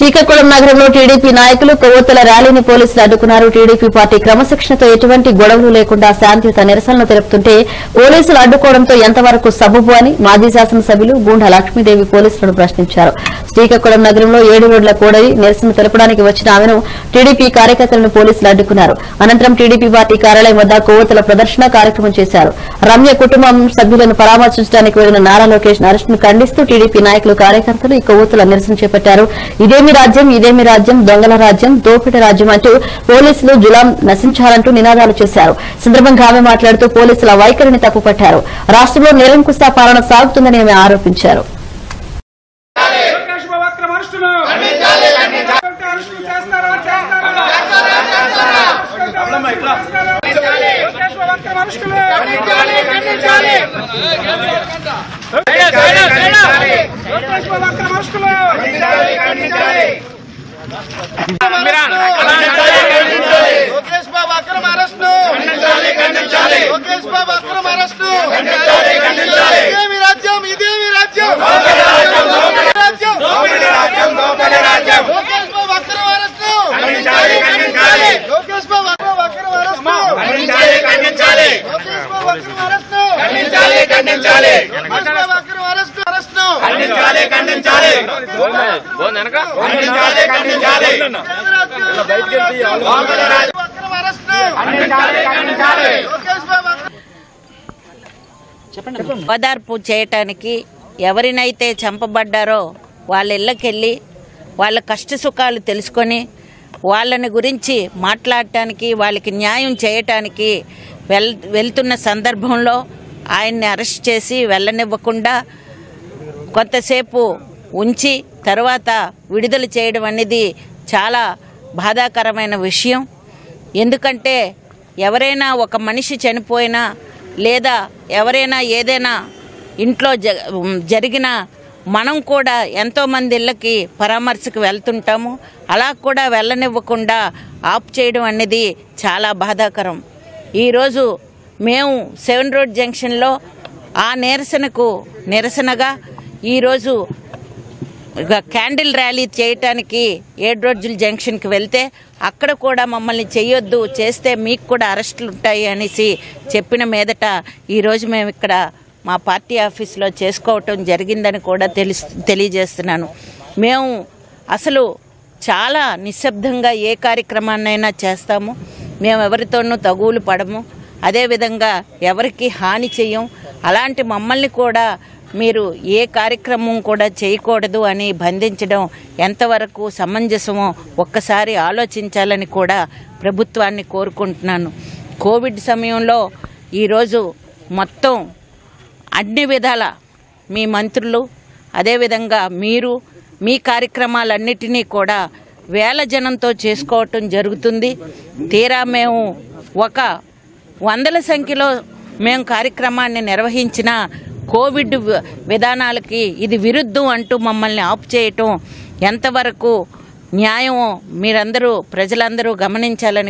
శ్రీకాకుళం నగరంలో టీడీపీ నాయకులు కొవ్వొత్తుల ర్యాలీని పోలీసులు అడ్డుకున్నారు టీడీపీ పార్టీ క్రమశిక్షణతో ఎటువంటి గొడవలు లేకుండా శాంతియుత నిరసనలు తెలుపుతుంటే పోలీసులు అడ్డుకోవడంతో ఎంతవరకు సబబు అని మాజీ శాసనసభ్యులు గూండా లక్ష్మీదేవి పోలీసులను ప్రశ్నించారు శ్రీకాకుళం నగరంలో ఏడు రోడ్ల కూడలి నిరసన తెలపడానికి వచ్చిన ఆమెను టీడీపీ కార్యకర్తలను పోలీసులు అడ్డుకున్నారు అనంతరం టీడీపీ పార్టీ కార్యాలయం వద్ద కొవ్వొత్తుల ప్రదర్శన కార్యక్రమం చేశారు రమ్య కుటుంబం సభ్యులను పరామర్శించడానికి వెళ్లిన నారా లోకేష్ అరెస్టును ఖండిస్తూ టీడీపీ నాయకులు కార్యకర్తలు ఈ కొవ్వొత్తుల నిరసన చేపట్టారు ఇదేమి రాజ్యం ఇదేమి రాజ్యం దొంగల రాజ్యం దోపిడి రాజ్యం అంటూ పోలీసులు జులాం నశించాలంటూ నినాదాలు చేశారు సందర్భంగా ఆమె మాట్లాడుతూ పోలీసుల వైఖరిని తప్పుపట్టారు రాష్ట్రంలో నిరంకుశ పాలన సాగుతుందని ఆమె ఆరోపించారు లోకేష్ బాబు అక్రమ అరెస్టులు అరెస్టులు అరెస్టులు చేస్తారా చేస్తారా లోకేష్ బాబు అక్రమ అరెస్టులు లోకేష్ బాబు అక్రమ అరెస్టులు లోకేష్ బాబు అక్రమ అరెస్టు లోకేష్ బాబు అక్రమ అరెస్టు ఇదేమి రాజ్యం ఇదేమి రాజ్యం రాజ్యం లోకేష్ బాబు అక్రమ అరెస్టు లోకేష్ బాబు అక్రమ అక్రమ అరెస్టు లోకేష్ బాబు అక్రమ అరెస్టు లోకేష్ బాబు అక్రమ అరెస్టు అరెస్టు అక్రమ అరెస్టు లోకేష్ బాబు అక్రమ ఓదార్పు చేయటానికి ఎవరినైతే చంపబడ్డారో వాళ్ళ ఇళ్ళకెళ్ళి వాళ్ళ కష్ట సుఖాలు తెలుసుకొని వాళ్ళని గురించి మాట్లాడటానికి వాళ్ళకి న్యాయం చేయటానికి వెల్ వెళ్తున్న సందర్భంలో ఆయన్ని అరెస్ట్ చేసి వెళ్ళనివ్వకుండా కొంతసేపు ఉంచి తర్వాత విడుదల చేయడం అనేది చాలా బాధాకరమైన విషయం ఎందుకంటే ఎవరైనా ఒక మనిషి చనిపోయినా లేదా ఎవరైనా ఏదైనా ఇంట్లో జ జరిగిన మనం కూడా ఎంతోమంది ఇళ్ళకి పరామర్శకు వెళ్తుంటాము అలా కూడా వెళ్ళనివ్వకుండా ఆఫ్ చేయడం అనేది చాలా బాధాకరం ఈరోజు మేము సెవెన్ రోడ్ జంక్షన్లో ఆ నిరసనకు నిరసనగా ఈరోజు ఇక క్యాండిల్ ర్యాలీ చేయటానికి ఏడు రోజుల జంక్షన్కి వెళ్తే అక్కడ కూడా మమ్మల్ని చేయొద్దు చేస్తే మీకు కూడా అరెస్టులు ఉంటాయి అనేసి చెప్పిన మీదట ఈరోజు మేము ఇక్కడ మా పార్టీ ఆఫీస్లో చేసుకోవటం జరిగిందని కూడా తెలుసు తెలియజేస్తున్నాను మేము అసలు చాలా నిశ్శబ్దంగా ఏ కార్యక్రమాన్నైనా చేస్తాము మేము ఎవరితోనూ తగువులు పడము అదేవిధంగా ఎవరికి హాని చెయ్యం అలాంటి మమ్మల్ని కూడా మీరు ఏ కార్యక్రమం కూడా చేయకూడదు అని బంధించడం ఎంతవరకు సమంజసమో ఒక్కసారి ఆలోచించాలని కూడా ప్రభుత్వాన్ని కోరుకుంటున్నాను కోవిడ్ సమయంలో ఈరోజు మొత్తం అన్ని విధాల మీ మంత్రులు అదేవిధంగా మీరు మీ కార్యక్రమాలన్నిటినీ కూడా వేల జనంతో చేసుకోవటం జరుగుతుంది తీరా మేము ఒక వందల సంఖ్యలో మేము కార్యక్రమాన్ని నిర్వహించిన కోవిడ్ వి- విధానాలకి ఇది విరుద్ధం అంటూ మమ్మల్ని ఆఫ్ చేయటం ఎంతవరకు న్యాయమో మీరందరూ ప్రజలందరూ గమనించాలని